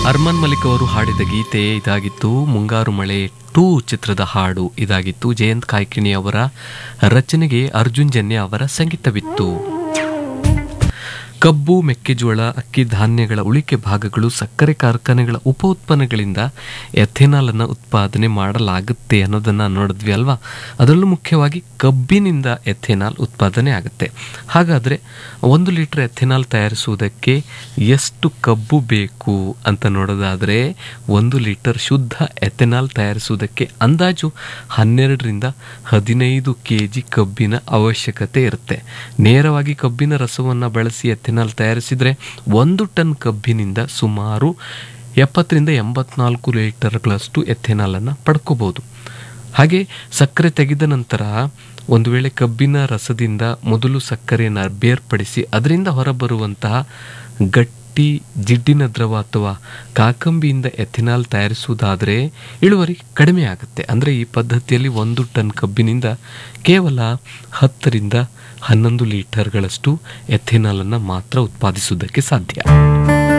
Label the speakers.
Speaker 1: ಅರ್ಮನ್ ಮಲಿಕ್ ಅವರು ಹಾಡಿದ ಗೀತೆ ಇದಾಗಿತ್ತು ಮುಂಗಾರು ಮಳೆ ಟೂ ಚಿತ್ರದ ಹಾಡು ಇದಾಗಿತ್ತು ಜಯಂತ್ ಕಾಯ್ಕಿಣಿ ಅವರ ರಚನೆಗೆ ಅರ್ಜುನ್ ಜನ್ಯ ಅವರ ಸಂಗೀತವಿತ್ತು ಕಬ್ಬು ಮೆಕ್ಕೆಜೋಳ ಅಕ್ಕಿ ಧಾನ್ಯಗಳ ಉಳಿಕೆ ಭಾಗಗಳು ಸಕ್ಕರೆ ಕಾರ್ಖಾನೆಗಳ ಉಪ ಉತ್ಪನ್ನಗಳಿಂದ ಎಥೆನಾಲ್ ಅನ್ನು ಉತ್ಪಾದನೆ ಮಾಡಲಾಗುತ್ತೆ ಅನ್ನೋದನ್ನ ನೋಡಿದ್ವಿ ಅಲ್ವಾ ಅದರಲ್ಲೂ ಮುಖ್ಯವಾಗಿ ಕಬ್ಬಿನಿಂದ ಎಥೆನಾಲ್ ಉತ್ಪಾದನೆ ಆಗುತ್ತೆ ಹಾಗಾದ್ರೆ ಒಂದು ಲೀಟರ್ ಎಥೆನಾಲ್ ತಯಾರಿಸುವುದಕ್ಕೆ ಎಷ್ಟು ಕಬ್ಬು ಬೇಕು ಅಂತ ನೋಡೋದಾದ್ರೆ ಒಂದು ಲೀಟರ್ ಶುದ್ಧ ಎಥೆನಾಲ್ ತಯಾರಿಸುವುದಕ್ಕೆ ಅಂದಾಜು ಹನ್ನೆರಡರಿಂದ ಹದಿನೈದು ಕೆ ಜಿ ಕಬ್ಬಿನ ಅವಶ್ಯಕತೆ ಇರುತ್ತೆ ನೇರವಾಗಿ ಕಬ್ಬಿನ ರಸವನ್ನು ಬಳಸಿ ಎಥೆನಾಲ್ ತಯಾರಿಸಿದರೆ ಒಂದು ಟನ್ ಕಬ್ಬಿನಿಂದ ಸುಮಾರು ಎಪ್ಪತ್ತರಿಂದ ಎಂಬತ್ನಾಲ್ಕು ಲೀಟರ್ಗಳಷ್ಟು ಎಥೆನಾಲನ್ನು ಪಡ್ಕೋಬೋದು ಹಾಗೆ ಸಕ್ಕರೆ ತೆಗೆದ ನಂತರ ಒಂದು ವೇಳೆ ಕಬ್ಬಿನ ರಸದಿಂದ ಮೊದಲು ಸಕ್ಕರೆಯನ್ನು ಬೇರ್ಪಡಿಸಿ ಅದರಿಂದ ಹೊರಬರುವಂತಹ ಗಟ್ಟಿ ಜಿಡ್ಡಿನ ದ್ರವ ಅಥವಾ ಕಾಕಂಬಿಯಿಂದ ಎಥೆನಾಲ್ ತಯಾರಿಸುವುದಾದರೆ ಇಳುವರಿ ಕಡಿಮೆ ಆಗುತ್ತೆ ಅಂದರೆ ಈ ಪದ್ಧತಿಯಲ್ಲಿ ಒಂದು ಟನ್ ಕಬ್ಬಿನಿಂದ ಕೇವಲ ಹತ್ತರಿಂದ ಹನ್ನೊಂದು ಲೀಟರ್ಗಳಷ್ಟು ಎಥೆನಾಲನ್ನು ಮಾತ್ರ ಉತ್ಪಾದಿಸುವುದಕ್ಕೆ ಸಾಧ್ಯ